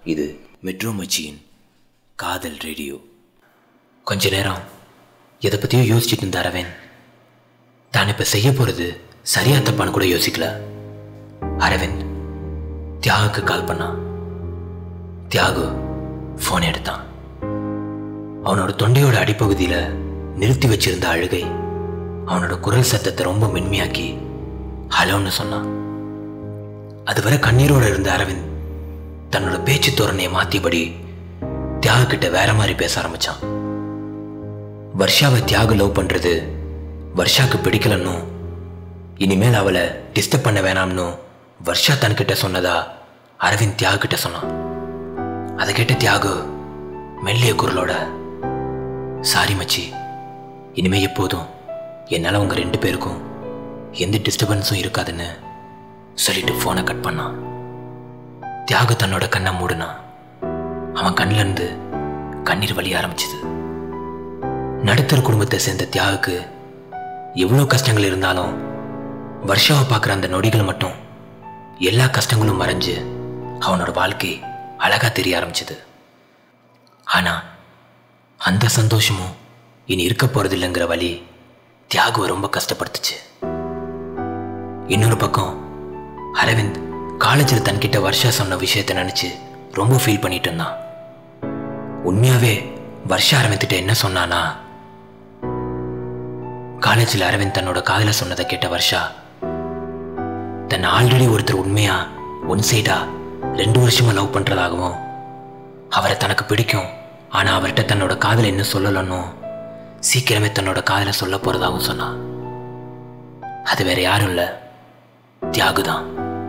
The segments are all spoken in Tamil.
இது மெட்ரோ மச்சியின் காதல் ரேடியோ கொஞ்ச நேரம் எதை பற்றியும் யோசிச்சுட்டு இருந்த அரவிந்த் தான் இப்போ செய்ய போகிறது சரியா தப்பான்னு கூட யோசிக்கல அரவிந்த் தியாகுக்கு கால் பண்ணான் தியாகு ஃபோன் எடுத்தான் அவனோட தொண்டையோட அடிப்பகுதியில் நிறுத்தி வச்சிருந்த அழுகை அவனோட குரல் சத்தத்தை ரொம்ப மென்மையாக்கி ஹலோன்னு சொன்னான் அதுவரை கண்ணீரோட இருந்த அரவிந்த் தன்னோட பேச்சு தோரணையை மாத்தியபடி தியாகு கிட்ட வேற மாதிரி பேச ஆரம்பிச்சான் வர்ஷாவை தியாகு லவ் பண்றது வர்ஷாக்கு பிடிக்கலன்னும் இனிமேல் அவளை டிஸ்டர்ப் பண்ண வேணாம்னு வர்ஷா தன்கிட்ட சொன்னதா அரவிந்த் தியாகு கிட்ட சொன்னான் அதை கேட்ட தியாகு மெல்லிய குரலோட சாரி மச்சி இனிமே எப்போதும் என்னால் உங்க ரெண்டு பேருக்கும் எந்த டிஸ்டர்பன்ஸும் இருக்காதுன்னு சொல்லிட்டு ஃபோனை கட் பண்ணான் தியாகு தன்னோட கண்ணை மூடினான் அவன் கண்ணில் இருந்து கண்ணீர் வழிய ஆரம்பிச்சது நடுத்தர குடும்பத்தை சேர்ந்த தியாகுக்கு எவ்வளோ கஷ்டங்கள் இருந்தாலும் வர்ஷாவை பார்க்குற அந்த நொடிகள் மட்டும் எல்லா கஷ்டங்களும் மறைஞ்சு அவனோட வாழ்க்கை அழகா தெரிய ஆரம்பிச்சது ஆனா அந்த சந்தோஷமும் இனி இருக்க போறது இல்லைங்கிற வழி தியாகுவை ரொம்ப கஷ்டப்படுத்துச்சு இன்னொரு பக்கம் அரவிந்த் காலேஜில் தன்கிட்ட வர்ஷா சொன்ன விஷயத்தை நினைச்சு ரொம்ப ஃபீல் பண்ணிட்டு இருந்தான் உண்மையாவே வர்ஷா அரவிந்த்கிட்ட என்ன சொன்னானா காலேஜில் அரவிந்த் தன்னோட காதல சொன்னதை கேட்ட வர்ஷா தன்னை ஆல்ரெடி ஒருத்தர் உண்மையா ஒன் சைடா ரெண்டு வருஷமா லவ் பண்றதாகவும் அவரை தனக்கு பிடிக்கும் ஆனா அவர்கிட்ட தன்னோட காதலை இன்னும் சொல்லலன்னு சீக்கிரமே தன்னோட காதலை சொல்ல போறதாகவும் சொன்னான் அது வேற யாரும் இல்ல தியாகு தான்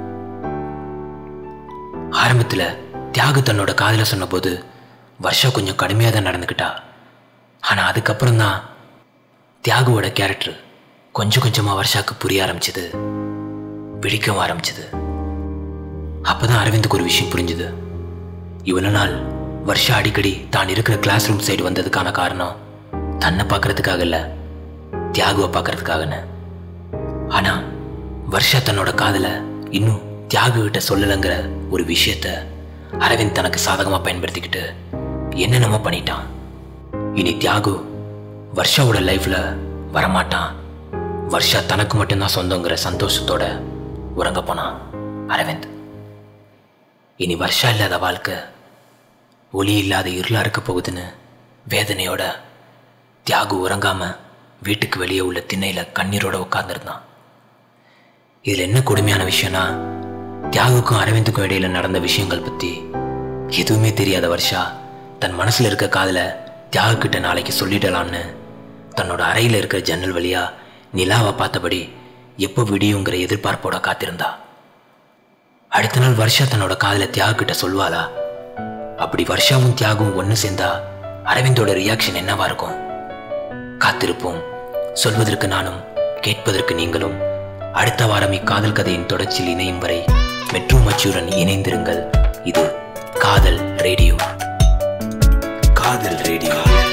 ஆரம்பத்துல தியாகு தன்னோட காதலை சொன்னபோது வர்ஷா கொஞ்சம் கடுமையாக தான் நடந்துக்கிட்டா ஆனா அதுக்கப்புறம் தான் தியாகுவோட கேரக்டர் கொஞ்சம் கொஞ்சமா வர்ஷாக்கு புரிய ஆரம்பிச்சது பிடிக்கவும் ஆரம்பிச்சது அப்பதான் அரவிந்துக்கு ஒரு விஷயம் புரிஞ்சுது இவ்வளவு நாள் வர்ஷா அடிக்கடி தான் இருக்கிற கிளாஸ் ரூம் சைடு வந்ததுக்கான காரணம் தன்னை பார்க்கறதுக்காக இல்ல தியாகுவை பார்க்கறதுக்காகன்னு ஆனா வர்ஷா தன்னோட காதல இன்னும் தியாகு கிட்ட சொல்லலைங்கிற ஒரு விஷயத்த அரவிந்த் தனக்கு சாதகமா பயன்படுத்திக்கிட்டு என்னென்னமோ பண்ணிட்டான் இனி தியாகு வர்ஷாவோட லைஃப்ல வரமாட்டான் வர்ஷா தனக்கு மட்டும்தான் சொந்தங்கிற சந்தோஷத்தோட உறங்க போனான் அரவிந்த் இனி வர்ஷா இல்லாத வாழ்க்கை ஒளி இல்லாத இருளா இருக்க போகுதுன்னு வேதனையோட தியாகு உறங்காம வீட்டுக்கு வெளியே உள்ள திண்ணையில கண்ணீரோட உட்கார்ந்துருந்தான் இதுல என்ன கொடுமையான விஷயம்னா தியாகுக்கும் அரவிந்துக்கும் இடையில நடந்த விஷயங்கள் பத்தி எதுவுமே தெரியாத வர்ஷா தன் மனசுல இருக்க காதல தியாகு கிட்ட நாளைக்கு சொல்லிடலாம்னு தன்னோட அறையில இருக்கிற ஜன்னல் வழியா நிலாவை பார்த்தபடி எப்போ விடியுங்கிற எதிர்பார்ப்போட காத்திருந்தா அடுத்த நாள் வர்ஷா தன்னோட காதல தியாகு கிட்ட சொல்வாளா அப்படி வர்ஷாவும் தியாகும் ஒன்று சேர்ந்தா அரவிந்தோட ரியாக்ஷன் என்னவா இருக்கும் காத்திருப்போம் சொல்வதற்கு நானும் கேட்பதற்கு நீங்களும் அடுத்த வாரம் இக்காதல் கதையின் தொடர்ச்சியில் இணையும் வரை மெட்ரோ மச்சியுடன் இணைந்திருங்கள் இது காதல் ரேடியோ காதல் ரேடியோ